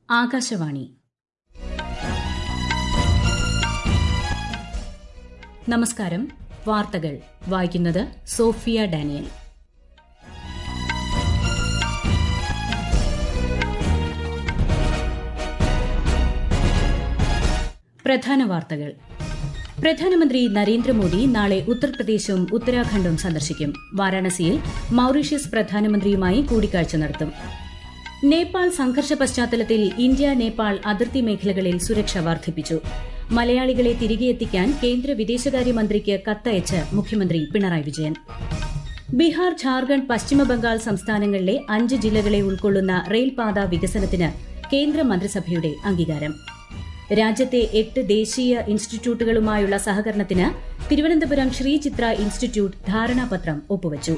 ആകാശവാണി നമസ്കാരം വാർത്തകൾ വായിക്കുന്നത് സോഫിയ ഡാനിയൽ പ്രധാന വാർത്തകൾ പ്രധാനമന്ത്രി നരേന്ദ്രമോദി നാളെ ഉത്തർപ്രദേശും ഉത്തരാഖണ്ഡും സന്ദർശിക്കും വാരാണസിയിൽ മൌറീഷ്യസ് പ്രധാനമന്ത്രിയുമായി കൂടിക്കാഴ്ച നടത്തും നേപ്പാൾ സംഘർഷ പശ്ചാത്തലത്തിൽ ഇന്ത്യ നേപ്പാൾ അതിർത്തി മേഖലകളിൽ സുരക്ഷ വർദ്ധിപ്പിച്ചു മലയാളികളെ തിരികെ എത്തിക്കാൻ കേന്ദ്ര വിദേശകാര്യമന്ത്രിക്ക് കത്തയച്ച് മുഖ്യമന്ത്രി പിണറായി വിജയൻ ബീഹാർ ഝാർഖണ്ഡ് പശ്ചിമബംഗാൾ സംസ്ഥാനങ്ങളിലെ അഞ്ച് ജില്ലകളെ ഉൾക്കൊള്ളുന്ന റെയിൽപാത വികസനത്തിന് കേന്ദ്ര മന്ത്രിസഭയുടെ അംഗീകാരം രാജ്യത്തെ എട്ട് ദേശീയ ഇൻസ്റ്റിറ്റ്യൂട്ടുകളുമായുള്ള സഹകരണത്തിന് തിരുവനന്തപുരം ശ്രീചിത്ര ഇൻസ്റ്റിറ്റ്യൂട്ട് ധാരണാപത്രം ഒപ്പുവച്ചു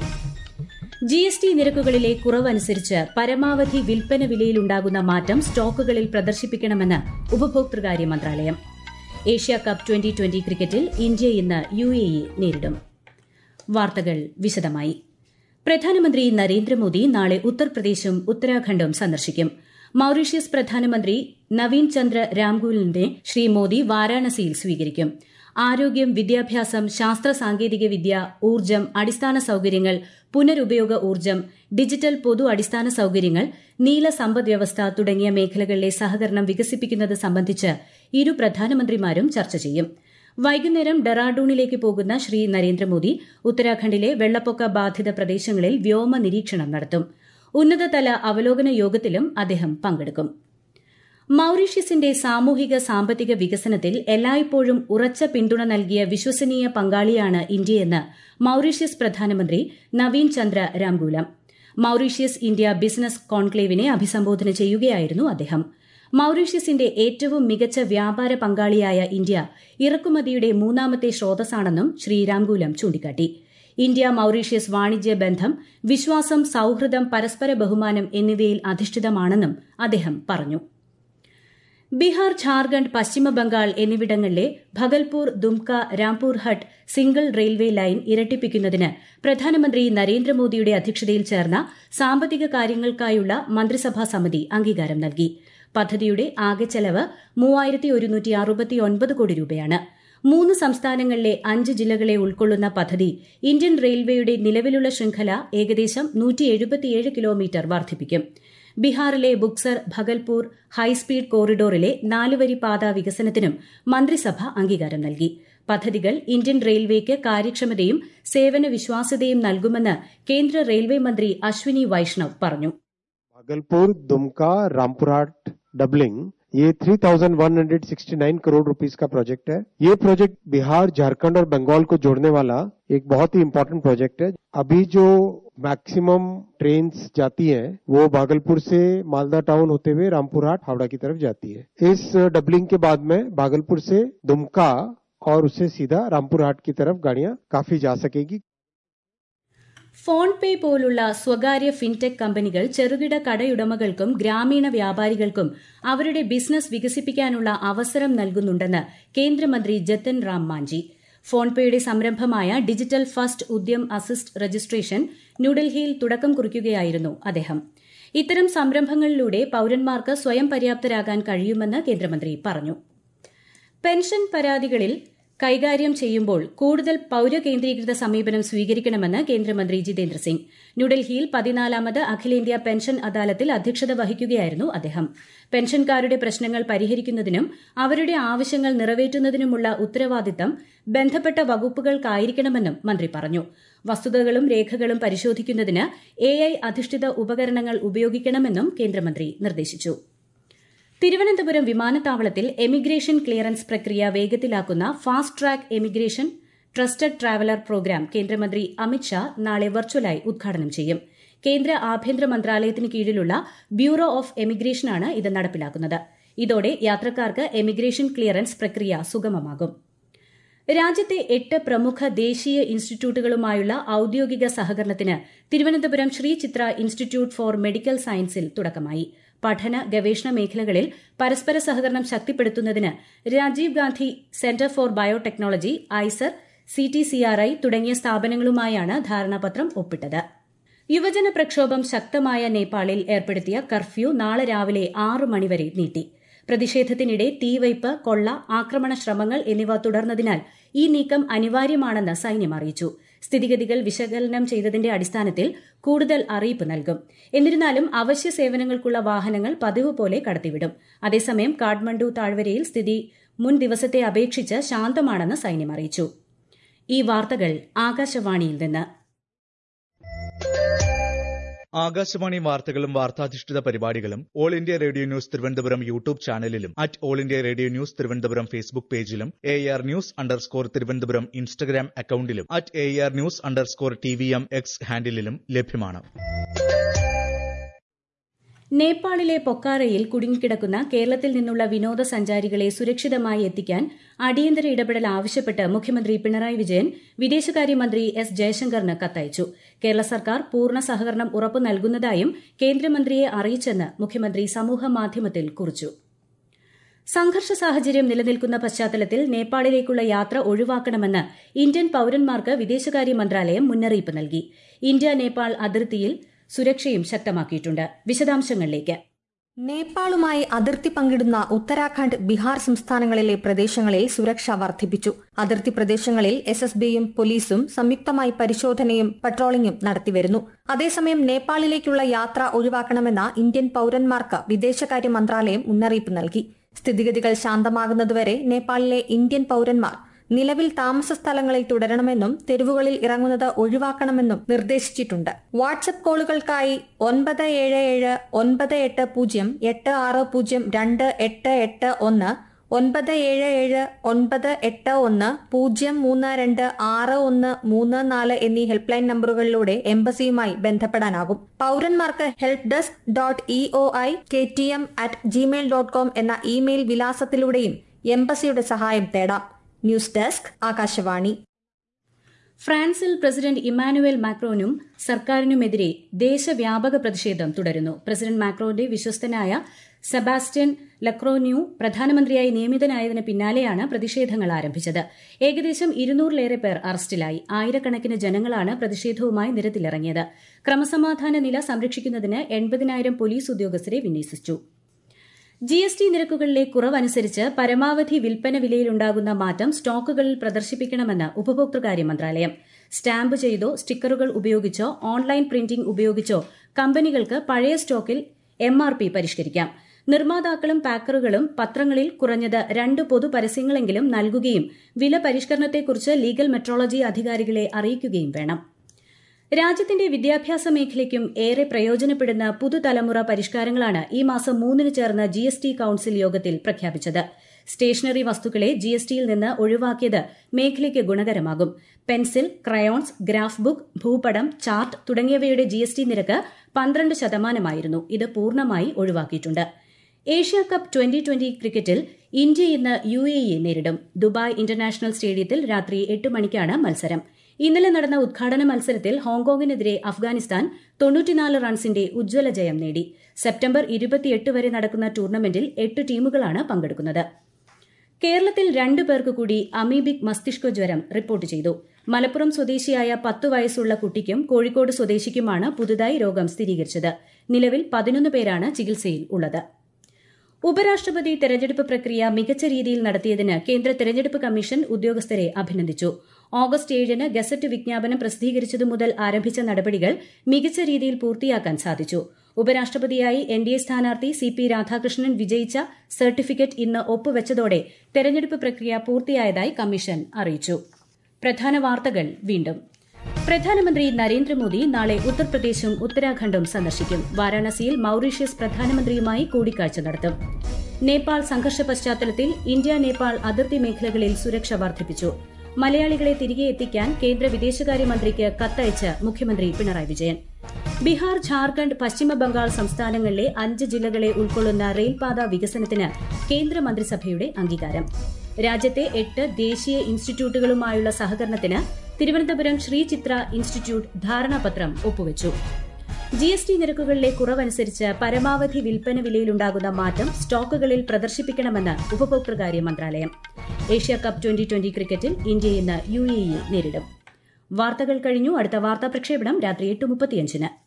ജി എസ് ടി നിരക്കുകളിലെ കുറവനുസരിച്ച് പരമാവധി വിൽപ്പന വിലയിലുണ്ടാകുന്ന മാറ്റം സ്റ്റോക്കുകളിൽ പ്രദർശിപ്പിക്കണമെന്ന് ഉപഭോക്തൃകാര്യ മന്ത്രാലയം ഏഷ്യ കപ്പ് ട്വന്റി ട്വന്റി ക്രിക്കറ്റിൽ ഇന്ത്യ ഇന്ന് യു എ ഇ നേരിടും വാർത്തകൾ വിശദമായി പ്രധാനമന്ത്രി നരേന്ദ്രമോദി നാളെ ഉത്തർപ്രദേശും ഉത്തരാഖണ്ഡും സന്ദർശിക്കും മൌറീഷ്യസ് പ്രധാനമന്ത്രി നവീൻ ചന്ദ്ര രാംഗൂലിനെ ശ്രീ മോദി വാരാണസിയിൽ സ്വീകരിക്കും ആരോഗ്യം വിദ്യാഭ്യാസം ശാസ്ത്ര സാങ്കേതിക വിദ്യ ഊർജ്ജം അടിസ്ഥാന സൌകര്യങ്ങൾ പുനരുപയോഗ ഊർജ്ജം ഡിജിറ്റൽ പൊതു അടിസ്ഥാന സൌകര്യങ്ങൾ നീല സമ്പദ്വ്യവസ്ഥ തുടങ്ങിയ മേഖലകളിലെ സഹകരണം വികസിപ്പിക്കുന്നത് സംബന്ധിച്ച് ഇരു പ്രധാനമന്ത്രിമാരും ചർച്ച ചെയ്യും വൈകുന്നേരം ഡെറാഡൂണിലേക്ക് പോകുന്ന ശ്രീ നരേന്ദ്രമോദി ഉത്തരാഖണ്ഡിലെ വെള്ളപ്പൊക്ക ബാധിത പ്രദേശങ്ങളിൽ വ്യോമ നിരീക്ഷണം നടത്തും ഉന്നതതല അവലോകന യോഗത്തിലും അദ്ദേഹം പങ്കെടുക്കും മൌറീഷ്യസിന്റെ സാമൂഹിക സാമ്പത്തിക വികസനത്തിൽ എല്ലായ്പ്പോഴും ഉറച്ച പിന്തുണ നൽകിയ വിശ്വസനീയ പങ്കാളിയാണ് ഇന്ത്യയെന്ന് മൌറീഷ്യസ് പ്രധാനമന്ത്രി Navin Chandra Ramgoolam Mauritius India business കോൺക്ലേവിനെ അഭിസംബോധന ചെയ്യുകയായിരുന്നു അദ്ദേഹം മൌറീഷ്യസിന്റെ ഏറ്റവും മികച്ച വ്യാപാര പങ്കാളിയായ ഇന്ത്യ ഇറക്കുമതിയുടെ മൂന്നാമത്തെ സ്രോതസ്സാണെന്നും ശ്രീ രാംഗൂലം ചൂണ്ടിക്കാട്ടി ഇന്ത്യ മൌറീഷ്യസ് വാണിജ്യ ബന്ധം വിശ്വാസം സൌഹൃദം പരസ്പര ബഹുമാനം എന്നിവയിൽ അധിഷ്ഠിതമാണെന്നും അദ്ദേഹം പറഞ്ഞു ബീഹാർ ഝാർഖണ്ഡ് പശ്ചിമബംഗാൾ എന്നിവിടങ്ങളിലെ Bhagalpur Dumka Rampurhat single railway line ഇരട്ടിപ്പിക്കുന്നതിന് പ്രധാനമന്ത്രി നരേന്ദ്രമോദിയുടെ അധ്യക്ഷതയിൽ ചേർന്ന സാമ്പത്തിക കാര്യങ്ങൾക്കായുള്ള മന്ത്രിസഭാ സമിതി അംഗീകാരം നൽകി പദ്ധതിയുടെ ആകെ ചെലവ് മൂവായിരത്തി ഒരുന്നൂറ്റി അറുപത്തിയൊൻപത് കോടി രൂപയാണ് മൂന്ന് സംസ്ഥാനങ്ങളിലെ അഞ്ച് ജില്ലകളെ ഉൾക്കൊള്ളുന്ന പദ്ധതി ഇന്ത്യൻ റെയിൽവേയുടെ നിലവിലുള്ള ശൃംഖല ഏകദേശം നൂറ്റി എഴുപത്തിയേഴ് കിലോമീറ്റർ വർദ്ധിപ്പിക്കും ബീഹാറിലെ ബുക്സർ ഭഗൽപൂർ ഹൈസ്പീഡ് കോറിഡോറിലെ നാലുവരി പാത വികസനത്തിനും മന്ത്രിസഭ അംഗീകാരം നൽകി പദ്ധതികൾ ഇന്ത്യൻ റെയിൽവേക്ക് കാര്യക്ഷമതയും സേവന വിശ്വാസ്യതയും നൽകുമെന്ന് കേന്ദ്ര റെയിൽവേ മന്ത്രി അശ്വിനി വൈഷ്ണവ് പറഞ്ഞു भागलपुर दुमका रामपुरहाट डबलिंग ये 3,169 करोड़ रुपीस का प्रोजेक्ट है ये प्रोजेक्ट बिहार झारखंड और बंगाल को जोड़ने वाला एक बहुत ही इम्पोर्टेंट प्रोजेक्ट है अभी जो मैक्सिमम ट्रेन जाती हैं वो भागलपुर से मालदा टाउन होते हुए रामपुरहाट हावड़ा की तरफ जाती है इस डबलिंग के बाद में भागलपुर से दुमका और उससे सीधा रामपुरहाट की तरफ गाड़ियां काफी जा सकेगी ഫോൺ പേ പോലുള്ള സ്വകാര്യ ഫിൻടെക് കമ്പനികൾ ചെറുകിട കടയുടമകൾക്കും ഗ്രാമീണ വ്യാപാരികൾക്കും അവരുടെ ബിസിനസ് വികസിപ്പിക്കാനുള്ള അവസരം നൽകുന്നുണ്ടെന്ന് കേന്ദ്രമന്ത്രി ജത്തൻ റാം മാഞ്ചി ഫോൺപേയുടെ സംരംഭമായ digital first Udyam assist registration ന്യൂഡൽഹിയിൽ തുടക്കം കുറിക്കുകയായിരുന്നു അദ്ദേഹം ഇത്തരം സംരംഭങ്ങളിലൂടെ പൌരന്മാർക്ക് സ്വയം പര്യാപ്തരാകാൻ കഴിയുമെന്ന് കേന്ദ്രമന്ത്രി പറഞ്ഞു പെൻഷൻ പരാതികളിൽ കൈകാര്യം ചെയ്യുമ്പോൾ കൂടുതൽ പൌരകേന്ദ്രീകൃത സമീപനം സ്വീകരിക്കണമെന്ന് കേന്ദ്രമന്ത്രി ജിതേന്ദ്ര സിംഗ് ന്യൂഡൽഹിയിൽ പതിനാലാമത് അഖിലേന്ത്യാ പെൻഷൻ അദാലത്തിൽ അധ്യക്ഷത വഹിക്കുകയായിരുന്നു അദ്ദേഹം പെൻഷൻകാരുടെ പ്രശ്നങ്ങൾ പരിഹരിക്കുന്നതിനും അവരുടെ ആവശ്യങ്ങൾ നിറവേറ്റുന്നതിനുമുള്ള ഉത്തരവാദിത്തം ബന്ധപ്പെട്ട വകുപ്പുകൾക്കായിരിക്കണമെന്നും മന്ത്രി പറഞ്ഞു വസ്തുതകളും രേഖകളും പരിശോധിക്കുന്നതിന് എ അധിഷ്ഠിത ഉപകരണങ്ങൾ ഉപയോഗിക്കണമെന്നും കേന്ദ്രമന്ത്രി നിർദ്ദേശിച്ചു തിരുവനന്തപുരം വിമാനത്താവളത്തിൽ എമിഗ്രേഷൻ ക്ലിയറൻസ് പ്രക്രിയ വേഗത്തിലാക്കുന്ന fast track emigration trusted traveller programme കേന്ദ്രമന്ത്രി അമിത്ഷാ നാളെ വെർച്വലായി ഉദ്ഘാടനം ചെയ്യും കേന്ദ്ര ആഭ്യന്തര മന്ത്രാലയത്തിന് കീഴിലുള്ള ബ്യൂറോ ഓഫ് എമിഗ്രേഷനാണ് ഇത് നടപ്പിലാക്കുന്നത് ഇതോടെ യാത്രക്കാർക്ക് എമിഗ്രേഷൻ ക്ലിയറൻസ് പ്രക്രിയ സുഗമമാകും രാജ്യത്തെ എട്ട് പ്രമുഖ ദേശീയ ഇൻസ്റ്റിറ്റ്യൂട്ടുകളുമായുള്ള ഔദ്യോഗിക സഹകരണത്തിന് Thiruvananthapuram Sree Chitra institute for medical സയൻസിൽ തുടക്കമായി പഠന ഗവേഷണ മേഖലകളിൽ പരസ്പര സഹകരണം ശക്തിപ്പെടുത്തുന്നതിന് Rajiv Gandhi centre for biotechnology IISER CTCRI തുടങ്ങിയ സ്ഥാപനങ്ങളുമായാണ് ധാരണാപത്രം ഒപ്പിട്ടത് യുവജന പ്രക്ഷോഭം ശക്തമായ നേപ്പാളിൽ ഏർപ്പെടുത്തിയ കർഫ്യൂ നാളെ രാവിലെ ആറ് മണിവരെ നീട്ടി പ്രതിഷേധത്തിനിടെ തീവയ്പ് കൊള്ള ആക്രമണ ശ്രമങ്ങൾ എന്നിവ തുടർന്നതിനാൽ ഈ നീക്കം അനിവാര്യമാണെന്ന് സൈന്യം അറിയിച്ചു സ്ഥിതിഗതികൾ വിശകലനം ചെയ്തതിന്റെ അടിസ്ഥാനത്തിൽ കൂടുതൽ അറിയിപ്പ് നൽകും എന്നിരുന്നാലും അവശ്യ സേവനങ്ങൾക്കുള്ള വാഹനങ്ങൾ പതിവ് പോലെ കടത്തിവിടും അതേസമയം കാഠ്മണ്ഡു താഴ്വരയിൽ സ്ഥിതി മുൻ ദിവസത്തെ അപേക്ഷിച്ച് ശാന്തമാണെന്ന് സൈന്യം അറിയിച്ചു ഈ വാർത്തകൾ ആകാശവാണിയിൽ നിന്ന് ആകാശവാണി വാർത്തകളും വാർത്താധിഷ്ഠിത പരിപാടികളും all India radio news Thiruvananthapuram YouTube ചാനലിലും at all India radio news Thiruvananthapuram Facebook പേജിലും A R news underscore Thiruvananthapuram Instagram അക്കൌണ്ടിലും at A R news underscore T V M X ഹാൻഡിലും ലഭ്യമാണ് നേപ്പാളിലെ പൊക്കാറയിൽ കുടുങ്ങിക്കിടക്കുന്ന കേരളത്തിൽ നിന്നുള്ള വിനോദസഞ്ചാരികളെ സുരക്ഷിതമായി എത്തിക്കാൻ അടിയന്തര ഇടപെടൽ ആവശ്യപ്പെട്ട് മുഖ്യമന്ത്രി പിണറായി വിജയൻ വിദേശകാര്യമന്ത്രി എസ് ജയശങ്കറിന് കത്തയച്ചു കേരള സർക്കാർ പൂർണ്ണ സഹകരണം ഉറപ്പു നൽകുന്നതായും കേന്ദ്രമന്ത്രിയെ അറിയിച്ചെന്ന് മുഖ്യമന്ത്രി സമൂഹമാധ്യമത്തിൽ കുറിച്ചു സംഘർഷ സാഹചര്യം നിലനിൽക്കുന്ന പശ്ചാത്തലത്തിൽ നേപ്പാളിലേക്കുള്ള യാത്ര ഒഴിവാക്കണമെന്ന് ഇന്ത്യൻ പൌരന്മാർക്ക് വിദേശകാര്യ മന്ത്രാലയം മുന്നറിയിപ്പ് നൽകി ഇന്ത്യ നേപ്പാൾ അതിർത്തിയിൽ സുരക്ഷയും ശക്തമാക്കിയിട്ടുണ്ട് വിശദാംശങ്ങളിലേക്ക് നേപ്പാളുമായി അതിർത്തി പങ്കിടുന്ന ഉത്തരാഖണ്ഡ് ബീഹാർ സംസ്ഥാനങ്ങളിലെ പ്രദേശങ്ങളിൽ സുരക്ഷ വർദ്ധിപ്പിച്ചു അതിർത്തി പ്രദേശങ്ങളിൽ എസ് എസ് ബിയും പോലീസും സംയുക്തമായി പരിശോധനയും പട്രോളിംഗും നടത്തിവരുന്നു അതേസമയം നേപ്പാളിലേക്കുള്ള യാത്ര ഒഴിവാക്കണമെന്ന ഇന്ത്യൻ പൌരന്മാർക്ക് വിദേശകാര്യ മന്ത്രാലയം മുന്നറിയിപ്പ് നൽകി സ്ഥിതിഗതികൾ ശാന്തമാകുന്നതുവരെ നേപ്പാളിലെ ഇന്ത്യൻ പൌരന്മാർ നിലവിൽ താമസ സ്ഥലങ്ങളിൽ തുടരണമെന്നും തെരുവുകളിൽ ഇറങ്ങുന്നത് ഒഴിവാക്കണമെന്നും നിർദ്ദേശിച്ചിട്ടുണ്ട് വാട്സപ്പ് കോളുകൾക്കായി ഒൻപത് ഏഴ് ഏഴ് ഒൻപത് എട്ട് പൂജ്യം എട്ട് ആറ് പൂജ്യം രണ്ട് എട്ട് എട്ട് ഒന്ന് ഒൻപത് ഏഴ് ഏഴ് ഒൻപത് എട്ട് ഒന്ന് പൂജ്യം മൂന്ന് രണ്ട് ആറ് ഒന്ന് മൂന്ന് നാല് എന്നീ ഹെൽപ്പ് ലൈൻ നമ്പറുകളിലൂടെ എംബസിയുമായി ബന്ധപ്പെടാനാകും പൌരന്മാർക്ക് help desk dot E O I K T M at Gmail dot com എന്ന ഇമെയിൽ വിലാസത്തിലൂടെയും എംബസിയുടെ സഹായം തേടാം ന്യൂസ് ഡെസ്ക് ആകാശവാണി ഫ്രാൻസിൽ പ്രസിഡന്റ് ഇമ്മാനുവേൽ മാക്രോനും സർക്കാരിനുമെതിരെ ദേശവ്യാപക പ്രതിഷേധം തുടരുന്നു പ്രസിഡന്റ് മാക്രോന്റെ വിശ്വസ്തനായ സെബാസ്റ്റ്യൻ ലക്രോന്യൂ പ്രധാനമന്ത്രിയായി നിയമിതനായതിന് പിന്നാലെയാണ് പ്രതിഷേധങ്ങൾ ആരംഭിച്ചത് ഏകദേശം ഇരുന്നൂറിലേറെ പേർ അറസ്റ്റിലായി ആയിരക്കണക്കിന് ജനങ്ങളാണ് പ്രതിഷേധവുമായി നിരത്തിലിറങ്ങിയത് ക്രമസമാധാന നില സംരക്ഷിക്കുന്നതിന് എൺപതിനായിരം പോലീസ് ഉദ്യോഗസ്ഥരെ വിന്യസിച്ചു ജി എസ് ടി നിരക്കുകളിലെ കുറവനുസരിച്ച് പരമാവധി വിൽപ്പന വിലയിലുണ്ടാകുന്ന മാറ്റം സ്റ്റോക്കുകളിൽ പ്രദർശിപ്പിക്കണമെന്ന് ഉപഭോക്തൃകാര്യ മന്ത്രാലയം സ്റ്റാമ്പ് ചെയ്തോ സ്റ്റിക്കറുകൾ ഉപയോഗിച്ചോ ഓൺലൈൻ പ്രിന്റിംഗ് ഉപയോഗിച്ചോ കമ്പനികൾക്ക് പഴയ സ്റ്റോക്കിൽ എം ആർ പി പരിഷ്കരിക്കാം നിർമ്മാതാക്കളും പാക്കറുകളും പത്രങ്ങളിൽ കുറഞ്ഞത് രണ്ട് പൊതു പരസ്യങ്ങളെങ്കിലും നൽകുകയും വില പരിഷ്കരണത്തെക്കുറിച്ച് ലീഗൽ മെട്രോളജി അധികാരികളെ അറിയിക്കുകയും വേണം രാജ്യത്തിന്റെ വിദ്യാഭ്യാസ മേഖലയ്ക്കും ഏറെ പ്രയോജനപ്പെടുന്ന പുതുതലമുറ പരിഷ്കാരങ്ങളാണ് ഈ മാസം മൂന്നിന് ചേർന്ന ജി എസ് ടി കൌൺസിൽ യോഗത്തിൽ പ്രഖ്യാപിച്ചത് സ്റ്റേഷനറി വസ്തുക്കളെ ജി എസ് ടിയിൽ നിന്ന് ഒഴിവാക്കിയത് മേഖലയ്ക്ക് ഗുണകരമാകും പെൻസിൽ ക്രയോൺസ് ഗ്രാഫ് ബുക്ക് ഭൂപടം ചാർട്ട് തുടങ്ങിയവയുടെ ജി എസ് ടി നിരക്ക് പന്ത്രണ്ട് ശതമാനമായിരുന്നു ഇത് പൂർണ്ണമായി ഒഴിവാക്കിയിട്ടുണ്ട് ഏഷ്യ കപ്പ് ട്വന്റി ട്വന്റി ക്രിക്കറ്റിൽ ഇന്ത്യ ഇന്ന് യു എ ഇയെ നേരിടും ദുബായ് ഇന്റർനാഷണൽ സ്റ്റേഡിയത്തിൽ രാത്രി എട്ട് മണിക്കാണ് മത്സരം ഇന്നലെ നടന്ന ഉദ്ഘാടന മത്സരത്തിൽ ഹോങ്കോങ്ങിനെതിരെ അഫ്ഗാനിസ്ഥാൻ തൊണ്ണൂറ്റിനാല് റൺസിന്റെ ഉജ്ജ്വല ജയം നേടി സെപ്റ്റംബർ ഇരുപത്തിയെട്ട് വരെ നടക്കുന്ന ടൂർണമെന്റിൽ എട്ട് ടീമുകളാണ് പങ്കെടുക്കുന്നത് കേരളത്തിൽ രണ്ടു പേർക്ക് കൂടി അമീബിക് മസ്തിഷ്ക ജ്വരം റിപ്പോർട്ട് ചെയ്തു മലപ്പുറം സ്വദേശിയായ പത്ത് വയസ്സുള്ള കുട്ടിക്കും കോഴിക്കോട് സ്വദേശിക്കുമാണ് പുതുതായി രോഗം സ്ഥിരീകരിച്ചത് നിലവിൽ പതിനൊന്ന് പേരാണ് ചികിത്സയിൽ ഉള്ളത് ഉപരാഷ്ട്രപതി തെരഞ്ഞെടുപ്പ് പ്രക്രിയ മികച്ച രീതിയിൽ നടത്തിയതിന് കേന്ദ്ര തെരഞ്ഞെടുപ്പ് കമ്മീഷൻ ഉദ്യോഗസ്ഥരെ അഭിനന്ദിച്ചു ഓഗസ്റ്റ് ഏഴിന് ഗസറ്റ് വിജ്ഞാപനം പ്രസിദ്ധീകരിച്ചതു മുതൽ ആരംഭിച്ച നടപടികൾ മികച്ച രീതിയിൽ പൂർത്തിയാക്കാൻ സാധിച്ചു ഉപരാഷ്ട്രപതിയായി എൻ ഡി എ സ്ഥാനാർത്ഥി സി പി രാധാകൃഷ്ണൻ വിജയിച്ച സർട്ടിഫിക്കറ്റ് ഇന്ന് ഒപ്പുവെച്ചതോടെ തെരഞ്ഞെടുപ്പ് പ്രക്രിയ പൂർത്തിയായതായി കമ്മീഷൻ അറിയിച്ചു പ്രധാന വാർത്തകൾ വീണ്ടും പ്രധാനമന്ത്രി നരേന്ദ്രമോദി നാളെ ഉത്തർപ്രദേശും ഉത്തരാഖണ്ഡും സന്ദർശിക്കും വാരാണസിയിൽ മൌറീഷ്യസ് പ്രധാനമന്ത്രിയുമായി കൂടിക്കാഴ്ച നടത്തും നേപ്പാൾ സംഘർഷ പശ്ചാത്തലത്തിൽ ഇന്ത്യ നേപ്പാൾ അതിർത്തി മേഖലകളിൽ സുരക്ഷ വർദ്ധിപ്പിച്ചു മലയാളികളെ തിരികെ എത്തിക്കാൻ കേന്ദ്ര വിദേശകാര്യമന്ത്രിക്ക് കത്തയച്ച് മുഖ്യമന്ത്രി പിണറായി വിജയൻ ബീഹാർ ഝാർഖണ്ഡ് പശ്ചിമബംഗാൾ സംസ്ഥാനങ്ങളിലെ അഞ്ച് ജില്ലകളെ ഉൾക്കൊള്ളുന്ന റെയിൽപാത വികസനത്തിന് കേന്ദ്രമന്ത്രിസഭയുടെ അംഗീകാരം രാജ്യത്തെ എട്ട് ദേശീയ ഇൻസ്റ്റിറ്റ്യൂട്ടുകളുമായുള്ള സഹകരണത്തിന് തിരുവനന്തപുരം ശ്രീചിത്ര ഇൻസ്റ്റിറ്റ്യൂട്ട് ധാരണാപത്രം ഒപ്പുവച്ചു ജി എസ് ടി നിരക്കുകളിലെ കുറവനുസരിച്ച് പരമാവധി വിൽപ്പന വിലയിലുണ്ടാകുന്ന മാറ്റം സ്റ്റോക്കുകളിൽ പ്രദർശിപ്പിക്കണമെന്ന് ഉപഭോക്തൃകാര്യ മന്ത്രാലയം ഏഷ്യ കപ്പ് ട്വന്റി ട്വന്റി ക്രിക്കറ്റിൽ ഇന്ത്യ ഇന്ന് യു എ ഇയെ നേരിടും വാർത്തകൾ കഴിഞ്ഞു അടുത്ത വാർത്താ പ്രക്ഷേപണം രാത്രി എട്ട് മുപ്പത്തിയഞ്ചിന്